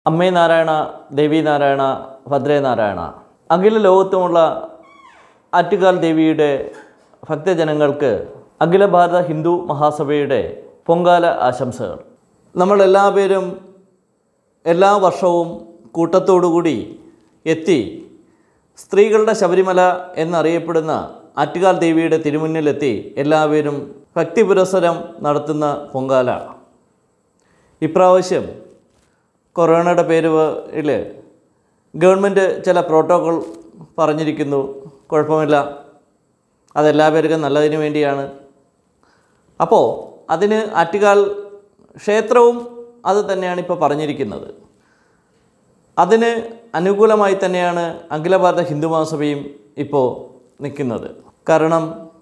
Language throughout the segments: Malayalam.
അമ്മേ നാരായണ ദേവി നാരായണ ഭദ്രേ നാരായണ അഖില ലോകത്തുമുള്ള ആറ്റുകാൽ ദേവിയുടെ ഭക്തജനങ്ങൾക്ക് അഖില ഭാരത ഹിന്ദു മഹാസഭയുടെ പൊങ്കാല ആശംസകൾ നമ്മളെല്ലാവരും എല്ലാ വർഷവും കൂട്ടത്തോടുകൂടി എത്തി സ്ത്രീകളുടെ ശബരിമല എന്നറിയപ്പെടുന്ന ആറ്റുകാൽ ദേവിയുടെ തിരുമുന്നിലെത്തി എല്ലാവരും ഭക്തി പുരസ്സരം നടത്തുന്ന പൊങ്കാല ഇപ്രാവശ്യം കൊറോണയുടെ പേരിൽ ഗവൺമെൻറ് ചില പ്രോട്ടോകോൾ പറഞ്ഞിരിക്കുന്നു കുഴപ്പമില്ല അതെല്ലാവർക്കും നല്ലതിന് വേണ്ടിയാണ് അപ്പോൾ അതിന് ആറ്റുകാൽ ക്ഷേത്രവും അത് തന്നെയാണ് ഇപ്പോൾ പറഞ്ഞിരിക്കുന്നത് അതിന് അനുകൂലമായി തന്നെയാണ് അഖില ഭാരത ഹിന്ദു മഹാസഭയും ഇപ്പോൾ നിൽക്കുന്നത് കാരണം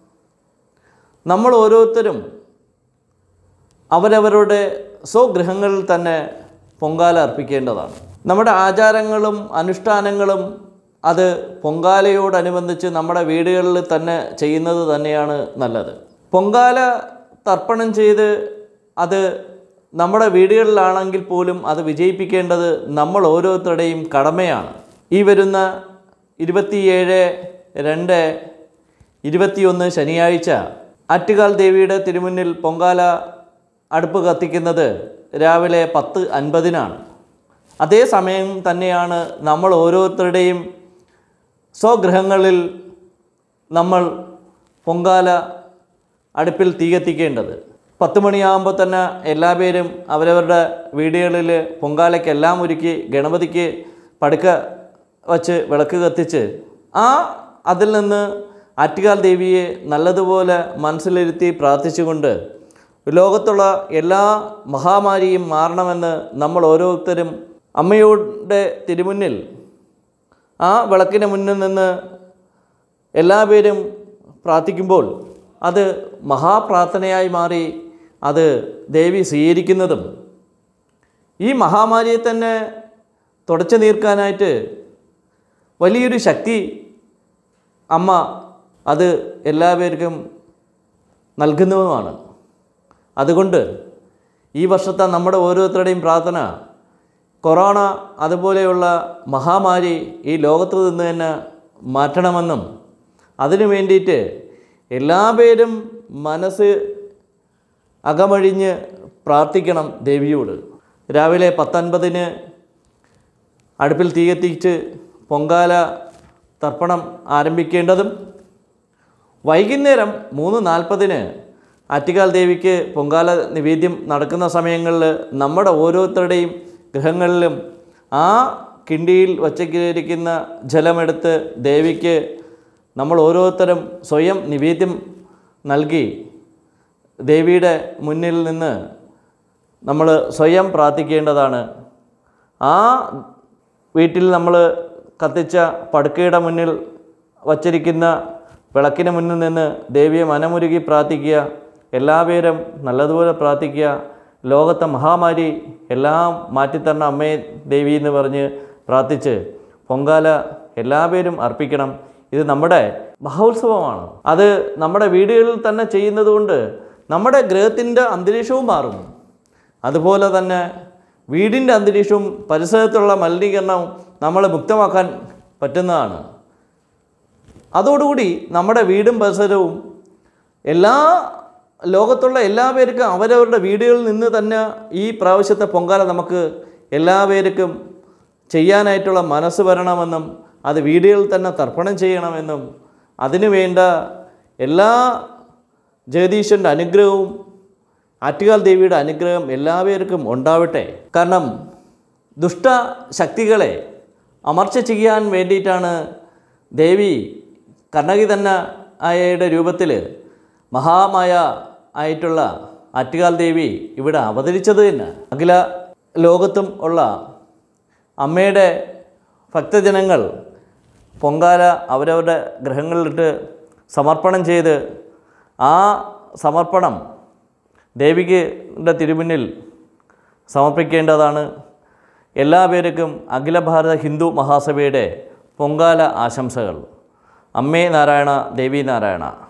നമ്മൾ ഓരോരുത്തരും അവരവരുടെ സ്വഗൃഹങ്ങളിൽ തന്നെ പൊങ്കാല അർപ്പിക്കേണ്ടതാണ് നമ്മുടെ ആചാരങ്ങളും അനുഷ്ഠാനങ്ങളും അത് പൊങ്കാലയോടനുബന്ധിച്ച് നമ്മുടെ വീടുകളിൽ തന്നെ ചെയ്യുന്നത് തന്നെയാണ് നല്ലത് പൊങ്കാല തർപ്പണം ചെയ്ത് അത് നമ്മുടെ വീടുകളിലാണെങ്കിൽ പോലും അത് വിജയിപ്പിക്കേണ്ടത് നമ്മൾ ഓരോരുത്തരുടെയും കടമയാണ് ഈ വരുന്ന ഇരുപത്തിയേഴ് രണ്ട് ഇരുപത്തിയൊന്ന് ശനിയാഴ്ച ആറ്റുകാൽ ദേവിയുടെ തിരുമുന്നിൽ പൊങ്കാല അടുപ്പ് കത്തിക്കുന്നത് രാവിലെ പത്ത് അൻപതിനാണ് അതേ സമയം തന്നെയാണ് നമ്മൾ ഓരോരുത്തരുടെയും സ്വഗൃഹങ്ങളിൽ നമ്മൾ പൊങ്കാല അടുപ്പിൽ തീ കത്തിക്കേണ്ടത് പത്ത് മണിയാകുമ്പോൾ തന്നെ എല്ലാ പേരും അവരവരുടെ വീടുകളിൽ പൊങ്കാലയ്ക്കെല്ലാം ഒരുക്കി ഗണപതിക്ക് പടുക്ക വച്ച് വിളക്ക് കത്തിച്ച് ആ അതിൽ നിന്ന് ആറ്റുകാൽ ദേവിയെ നല്ലതുപോലെ മനസ്സിലിരുത്തി പ്രാർത്ഥിച്ചുകൊണ്ട് ലോകത്തുള്ള എല്ലാ മഹാമാരിയും മാറണമെന്ന് നമ്മൾ ഓരോരുത്തരും അമ്മയുടെ തിരുമുന്നിൽ ആ വിളക്കിന് മുന്നിൽ നിന്ന് എല്ലാ പേരും പ്രാർത്ഥിക്കുമ്പോൾ അത് മഹാപ്രാർത്ഥനയായി മാറി അത് ദേവി സ്വീകരിക്കുന്നതും ഈ മഹാമാരിയെ തന്നെ തുടച്ചു നീർക്കാനായിട്ട് വലിയൊരു ശക്തി അമ്മ അത് എല്ലാവർക്കും നൽകുന്നതുമാണ് അതുകൊണ്ട് ഈ വർഷത്തെ നമ്മുടെ ഓരോരുത്തരുടെയും പ്രാർത്ഥന കൊറോണ അതുപോലെയുള്ള മഹാമാരി ഈ ലോകത്ത് നിന്ന് തന്നെ മാറ്റണമെന്നും അതിനു വേണ്ടിയിട്ട് എല്ലാ പേരും മനസ്സ് അകമഴിഞ്ഞ് പ്രാർത്ഥിക്കണം ദേവിയോട് രാവിലെ പത്തൊൻപതിന് അടുപ്പിൽ തീ കത്തിച്ച് പൊങ്കാല തർപ്പണം ആരംഭിക്കേണ്ടതും വൈകുന്നേരം മൂന്ന് നാൽപ്പതിന് ആറ്റുകാൽ ദേവിക്ക് പൊങ്കാല നിവേദ്യം നടക്കുന്ന സമയങ്ങളിൽ നമ്മുടെ ഓരോരുത്തരുടെയും ഗൃഹങ്ങളിലും ആ കിണ്ടിയിൽ വച്ചിരിക്കുന്ന ജലമെടുത്ത് ദേവിക്ക് നമ്മൾ ഓരോരുത്തരും സ്വയം നിവേദ്യം നൽകി ദേവിയുടെ മുന്നിൽ നിന്ന് നമ്മൾ സ്വയം പ്രാർത്ഥിക്കേണ്ടതാണ് ആ വീട്ടിൽ നമ്മൾ കത്തിച്ച പടുക്കയുടെ മുന്നിൽ വച്ചിരിക്കുന്ന വിളക്കിന് മുന്നിൽ നിന്ന് ദേവിയെ മനമുരുകി പ്രാർത്ഥിക്കുക എല്ലാവരും നല്ലതുപോലെ പ്രാർത്ഥിക്കുക ലോകത്തെ മഹാമാരി എല്ലാം മാറ്റിത്തരണ അമ്മേ ദേവി എന്ന് പറഞ്ഞ് പ്രാർത്ഥിച്ച് പൊങ്കാല എല്ലാവരും അർപ്പിക്കണം ഇത് നമ്മുടെ മഹോത്സവമാണ് അത് നമ്മുടെ വീടുകളിൽ തന്നെ ചെയ്യുന്നത് കൊണ്ട് നമ്മുടെ ഗ്രഹത്തിൻ്റെ അന്തരീക്ഷവും മാറും അതുപോലെ തന്നെ വീടിൻ്റെ അന്തരീക്ഷവും പരിസരത്തുള്ള മലിനീകരണവും നമ്മളെ മുക്തമാക്കാൻ പറ്റുന്നതാണ് അതോടുകൂടി നമ്മുടെ വീടും പരിസരവും എല്ലാ ലോകത്തുള്ള എല്ലാവർക്കും അവരവരുടെ വീടുകളിൽ നിന്ന് തന്നെ ഈ പ്രാവശ്യത്തെ പൊങ്കാല നമുക്ക് എല്ലാവർക്കും ചെയ്യാനായിട്ടുള്ള മനസ്സ് വരണമെന്നും അത് വീടുകളിൽ തന്നെ തർപ്പണം ചെയ്യണമെന്നും അതിനു വേണ്ട എല്ലാ ജഗദീശ്വരൻ്റെ അനുഗ്രഹവും ആറ്റുകാൽ ദേവിയുടെ അനുഗ്രഹം എല്ലാവർക്കും ഉണ്ടാവട്ടെ കാരണം ദുഷ്ട ശക്തികളെ അമർച്ച ചെയ്യാൻ വേണ്ടിയിട്ടാണ് ദേവി കർണകി തന്നെ ആയയുടെ രൂപത്തിൽ മഹാമായ ആയിട്ടുള്ള ആറ്റുകാൽ ദേവി ഇവിടെ അവതരിച്ചത് തന്നെ അഖില ലോകത്തും ഉള്ള അമ്മയുടെ ഭക്തജനങ്ങൾ പൊങ്കാല അവരവരുടെ ഗ്രഹങ്ങളിലിട്ട് സമർപ്പണം ചെയ്ത് ആ സമർപ്പണം ദേവിക്ക് തിരുമുന്നിൽ സമർപ്പിക്കേണ്ടതാണ് എല്ലാ പേർക്കും അഖില ഭാരത ഹിന്ദു മഹാസഭയുടെ പൊങ്കാല ആശംസകൾ അമ്മേ നാരായണ ദേവി നാരായണ